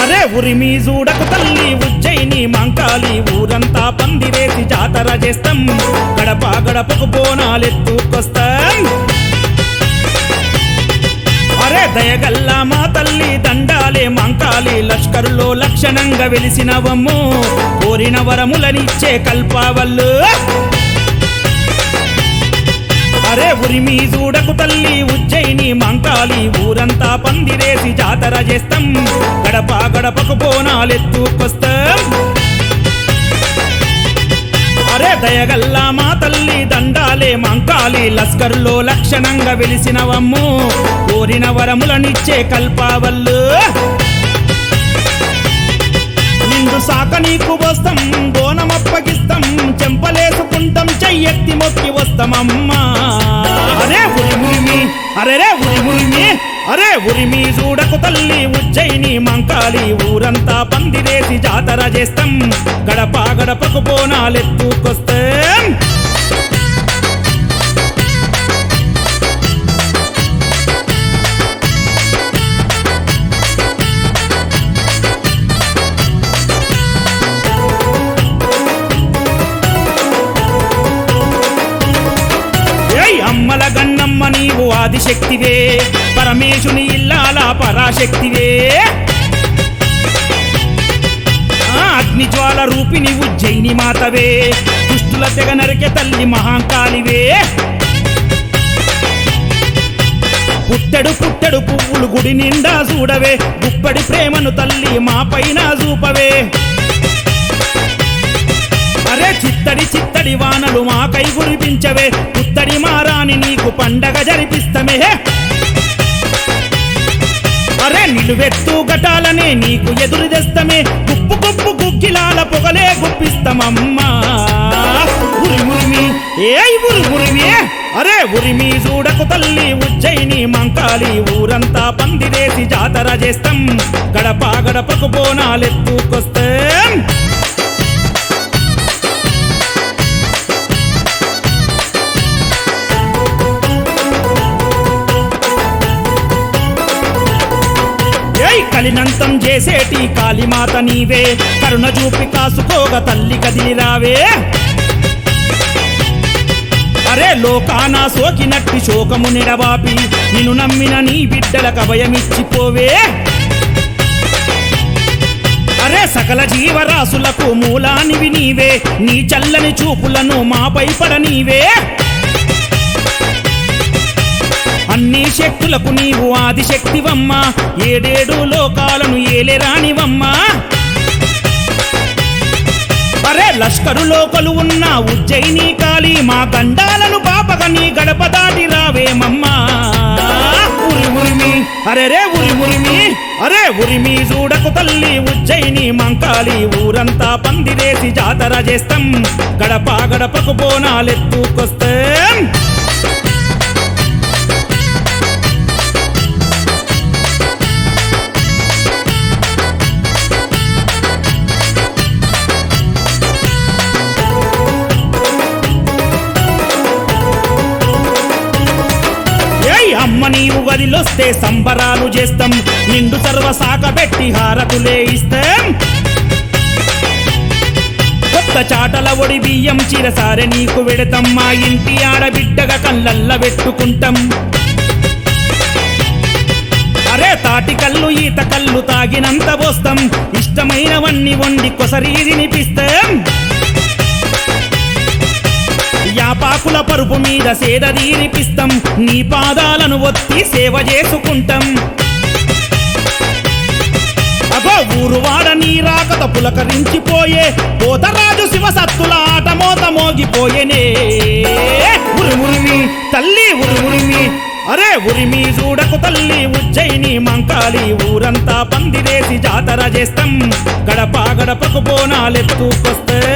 అరే ఉరిమి చూడకు తల్లి ఉజ్జయిని మంకాలి ఊరంతా పందిరేసి జాతర చేస్తాం గడప గడపకు బోనాలెత్తుకొస్తాం అరే దయగల్లా మా తల్లి దండాలే మంకాలి లష్కరులో లక్షణంగా వెలిసినవమ్ము కోరిన వరములనిచ్చే కల్పావల్లు అరే ఉరిమి చూడకు తల్లి ఉజ్జయిని మంకాలి ఊరంతా పందిరేసి జాతర చేస్తాం గడప గడపకు బోనాలెత్తుకొస్తాం అరే దయగల్లా మా తల్లి దండాలే మంకాలి లస్కర్లో లక్షణంగా వెలిసినవమ్ము కోరిన వరములనిచ్చే కల్పావల్లు నిండు సాక నీకు వస్తాం బోనమప్పగిస్తాం చెంపలేసుకుంటాం చెయ్యెత్తి మొక్కి వస్తామమ్మా అరే ఉరి ఉరిమి అరే రే ఉరి ఉరిమి అరే ఉరిమి చూడకు తల్లి ఉజ్జయిని మంకాలి ఊరంతా పందిరేసి జాతర చేస్తాం గడప గడపకు బోనాలెత్తుకొస్తాం ఏయ్ అమ్మల గన్నమ్మ నీవు ఆదిశక్తివే పరమేశుని ఇల్లాల పరాశక్తివే ఆ అగ్నిజ్వాల రూపిణి ఉజ్జయిని మాతవే దుష్టుల తెగ నరికె తల్లి మహాంకాళివే పుట్టెడు పుట్టెడు పువ్వులు గుడి నిండా చూడవే గుప్పడి ప్రేమను తల్లి మా పైన చూపవే అరే చిత్తడి చిత్తడి వానలు మాకై కురిపించవే పుత్తడి మారాని నీకు పండగ జరిపిస్తమే అరే నిలువెత్తు గటాలనే నీకు ఎదురు తెస్తమే గుప్పు గుప్పు గుగ్గిలాల పొగలే గుప్పిస్తమమ్మా ఉరి ఉరిమి ఏయ్ ఉరి ఉరిమి అరే ఉరిమి చూడకు తల్లి ఉజ్జయిని మంకాలి ఊరంతా పందిరేసి జాతర చేస్తాం గడప గడపకు బోనాలెత్తుకొస్తాం ఏయ్ కలినంతం చేసేటి కాళీమాత నీవే కరుణ చూపి కాసుకోగ తల్లి కదిలి రావే అరే లోకాన సోకినట్టి శోకము నిడవాపి నిన్ను నమ్మిన నీ బిడ్డలకు అభయమిచ్చిపోవే అరే సకల జీవరాశులకు మూలానివి నీవే నీ చల్లని చూపులను మాపై పడనీవే అన్ని శక్తులకు నీవు ఆదిశక్తివమ్మా ఏడేడు లోకాలను ఏలేరానివమ్మా అరే లష్కరులో కొలువున్న ఉజ్జయిని కాళీ మా గండాలను పాపగా నీ గడప దాటి రావేమమ్మా ఉరి ఉరిమి అరే రే ఉరి ఉరిమి అరే ఉరిమి చూడకు తల్లి ఉజ్జయిని మంకాలి ఊరంతా పందిరేసి జాతర చేస్తాం గడప గడపకు బోనాలెత్తుకొస్తాం ఏయ్ అమ్మ నీవు గదిలొస్తే సంబరాలు చేస్తాం నిండు సర్వ సాకబెట్టి హారతులే ఇస్తాం కొత్త చాటల ఒడి బియ్యం చిరసారె నీకు వెడతాం మా ఇంటి ఆడబిడ్డగా కళ్ళల్ల పెట్టుకుంటాం అరే తాటి కళ్ళు ఈత కళ్ళు తాగినంత పోస్తాం ఇష్టమైనవన్నీ వండి కొసరీ తినిపిస్తాం యాపాకుల పరుపు మీద సేద తీరిపిస్తాం నీ పాదాలను ఒత్తి సేవ చేసుకుంటాం అగో ఊరువాడ నీ రాకత పులకరించిపోయే పోతరాజు శివ సత్తుల ఆట మోత మోగిపోయేనే ఉరి ఉరిమి తల్లి ఉరి ఉరిమి అరే ఉరిమి చూడకు తల్లి ఉజ్జయిని మంకాలి ఊరంతా పందిరేసి జాతర చేస్తాం గడప గడపకు బోనాలెత్తుకొస్తే